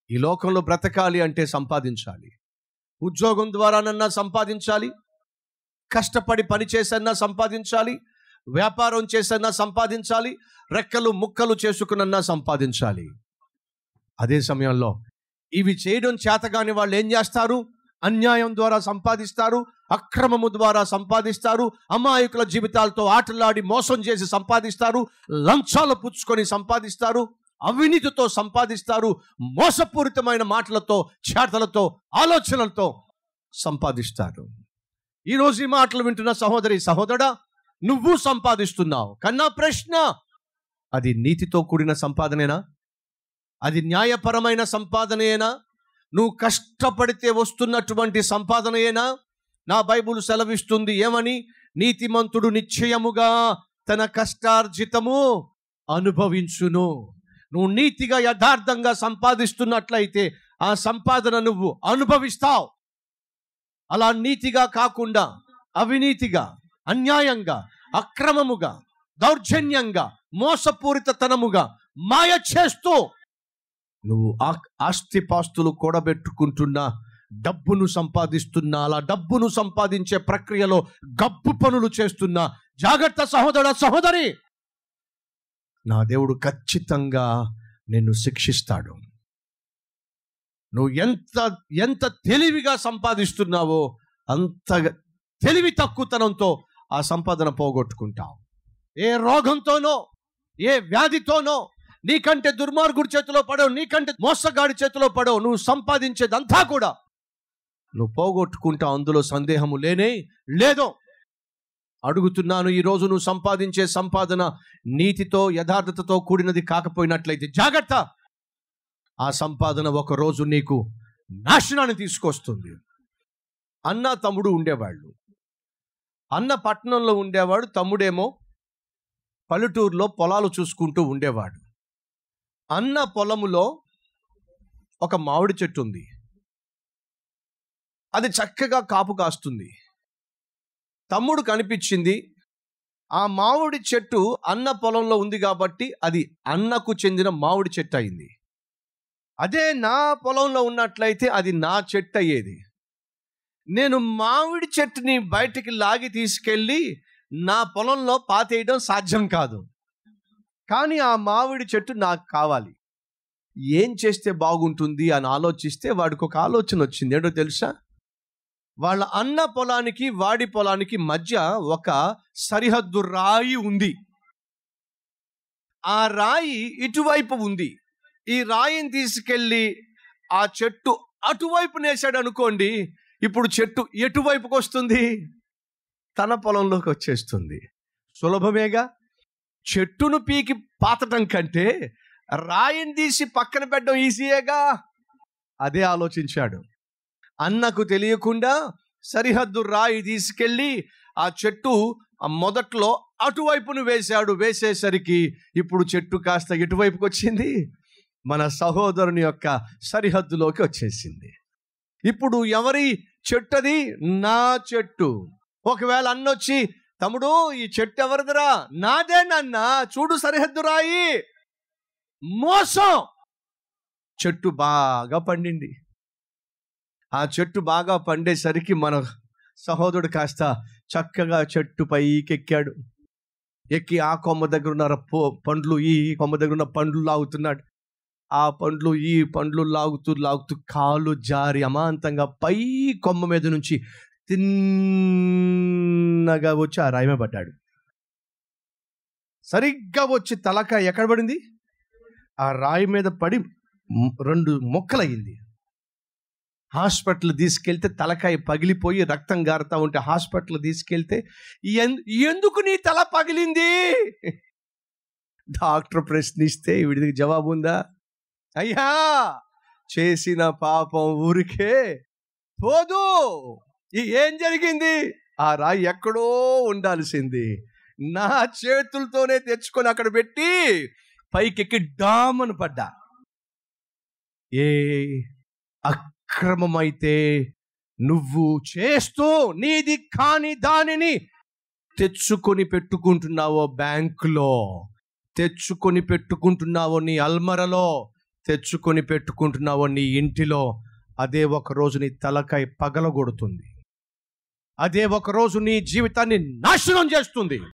ఈ లోకంలో బ్రతకాలి అంటే సంపాదించాలి ఉద్యోగం ద్వారానన్నా సంపాదించాలి కష్టపడి పని చేసన్నా సంపాదించాలి వ్యాపారం చేసన్నా సంపాదించాలి రెక్కలు ముక్కలు చేసుకునన్నా సంపాదించాలి అదే సమయంలో ఇవి చేయడం చేతగాని వాళ్ళు ఏం చేస్తారు అన్యాయం ద్వారా సంపాదిస్తారు అక్రమము ద్వారా సంపాదిస్తారు అమాయకుల జీవితాలతో ఆటలాడి మోసం చేసి సంపాదిస్తారు లంచాలు పుచ్చుకొని సంపాదిస్తారు అవినీతితో సంపాదిస్తారు మోసపూరితమైన మాటలతో చేతలతో ఆలోచనలతో సంపాదిస్తారు ఈరోజు ఈ మాటలు వింటున్న సహోదరి సహోదరా నువ్వు సంపాదిస్తున్నావు కన్నా ప్రశ్న అది నీతితో కూడిన సంపాదనేనా అది న్యాయపరమైన సంపాదనేనా నువ్వు కష్టపడితే వస్తున్నటువంటి సంపాదనయేనా నా బైబుల్ సెలవిస్తుంది ఏమని నీతిమంతుడు నిశ్చయముగా తన కష్టార్జితము అనుభవించును నువ్వు నీతిగా యథార్థంగా సంపాదిస్తున్నట్లయితే ఆ సంపాదన నువ్వు అనుభవిస్తావు అలా నీతిగా కాకుండా అవినీతిగా అన్యాయంగా అక్రమముగా దౌర్జన్యంగా మోసపూరితతనముగా మాయ చేస్తూ నువ్వు ఆ- ఆస్తిపాస్తులు కూడబెట్టుకుంటున్నా డబ్బును సంపాదిస్తున్నా అలా డబ్బును సంపాదించే ప్రక్రియలో గబ్బు పనులు చేస్తున్నా జాగ్రత్త సహోదర సహోదరి నా దేవుడు ఖచ్చితంగా నిన్ను శిక్షిస్తాడు నువ్వు ఎంత ఎంత తెలివిగా సంపాదిస్తున్నావో అంత తెలివి తక్కువతనంతో ఆ సంపాదన పోగొట్టుకుంటావు ఏ రోగంతోనో ఏ వ్యాధితోనో నీకంటే దుర్మార్గుడి చేతిలో పడవు నీకంటే మోసగాడి చేతిలో పడవు నువ్వు సంపాదించేదంతా కూడా నువ్వు పోగొట్టుకుంటావు అందులో సందేహము లేనే లేదో అడుగుతున్నాను ఈ రోజు నువ్వు సంపాదించే సంపాదన నీతితో యథార్థతతో కూడినది కాకపోయినట్లయితే జాగ్రత్త ఆ సంపాదన ఒక రోజు నీకు నాశనాన్ని తీసుకొస్తుంది అన్న తమ్ముడు ఉండేవాళ్ళు అన్న పట్టణంలో ఉండేవాడు తమ్ముడేమో పల్లెటూరులో పొలాలు చూసుకుంటూ ఉండేవాడు అన్న పొలములో ఒక మామిడి చెట్టు ఉంది అది చక్కగా కాపు కాస్తుంది తమ్ముడు కనిపించింది ఆ మామిడి చెట్టు అన్న పొలంలో ఉంది కాబట్టి అది అన్నకు చెందిన మామిడి చెట్టు అయింది అదే నా పొలంలో ఉన్నట్లయితే అది నా చెట్టు అయ్యేది నేను మామిడి చెట్టుని బయటికి లాగి తీసుకెళ్ళి నా పొలంలో పాతేయడం సాధ్యం కాదు కానీ ఆ మామిడి చెట్టు నాకు కావాలి ఏం చేస్తే బాగుంటుంది అని ఆలోచిస్తే వాడికి ఒక ఆలోచన వచ్చింది ఏంటో తెలుసా వాళ్ళ అన్న పొలానికి వాడి పొలానికి మధ్య ఒక సరిహద్దు రాయి ఉంది ఆ రాయి ఇటువైపు ఉంది ఈ రాయిని తీసుకెళ్ళి ఆ చెట్టు అటువైపు నేసాడు అనుకోండి ఇప్పుడు చెట్టు ఎటువైపుకి వస్తుంది తన పొలంలోకి వచ్చేస్తుంది సులభమేగా చెట్టును పీకి పాతటం కంటే రాయిని తీసి పక్కన పెట్టడం ఈజీయేగా అదే ఆలోచించాడు అన్నకు తెలియకుండా సరిహద్దు రాయి తీసుకెళ్ళి ఆ చెట్టు ఆ మొదట్లో అటువైపును వేశాడు వేసేసరికి ఇప్పుడు చెట్టు కాస్త ఎటువైపుకి వచ్చింది మన సహోదరుని యొక్క సరిహద్దులోకి వచ్చేసింది ఇప్పుడు ఎవరి చెట్టు అది నా చెట్టు ఒకవేళ అన్నొచ్చి తమ్ముడు ఈ చెట్టు ఎవరిదిరా నాదే నాన్న చూడు సరిహద్దు రాయి మోసం చెట్టు బాగా పండింది ఆ చెట్టు బాగా పండేసరికి మన సహోదరుడు కాస్త చక్కగా చెట్టు పైకి ఎక్కాడు ఎక్కి ఆ కొమ్మ దగ్గర ఉన్న పో- పండ్లు ఈ కొమ్మ దగ్గర ఉన్న పండ్లు లాగుతున్నాడు ఆ పండ్లు ఈ పండ్లు లాగుతూ లాగుతూ కాలు జారి అమాంతంగా పై కొమ్మ మీద నుంచి తిన్నగా వచ్చి ఆ రాయిమే పడ్డాడు సరిగ్గా వచ్చి తలకాయ ఎక్కడ పడింది ఆ రాయి మీద పడి మ్- రెండు మొక్కలయ్యింది హాస్పిటల్ తీసుకెళ్తే తలకాయ పగిలిపోయి రక్తం గారుతా ఉంటే హాస్పిటల్ తీసుకెళ్తే "ఎన్- ఎందుకు నీ తల పగిలింది డాక్టర్ ప్రశ్నిస్తే వీడికి జవాబు ఉందా అయ్యా చేసిన పాపం ఊరికే పోదు ఈ ఏం జరిగింది ఆ రాయి ఎక్కడో ఉండాల్సింది నా చేతులతోనే తెచ్చుకొని అక్కడ పెట్టి పైకెక్కి డామను పడ్డా ఏ అక్రమమైతే నువ్వు చేస్తూ నీది కాని దానిని తెచ్చుకొని పెట్టుకుంటున్నావో బ్యాంకులో తెచ్చుకొని పెట్టుకుంటున్నావో నీ అల్మరలో తెచ్చుకొని పెట్టుకుంటున్నావో నీ ఇంటిలో అదే ఒక రోజు నీ తలకాయ పగలగొడుతుంది అదే ఒక రోజు నీ జీవితాన్ని నాశనం చేస్తుంది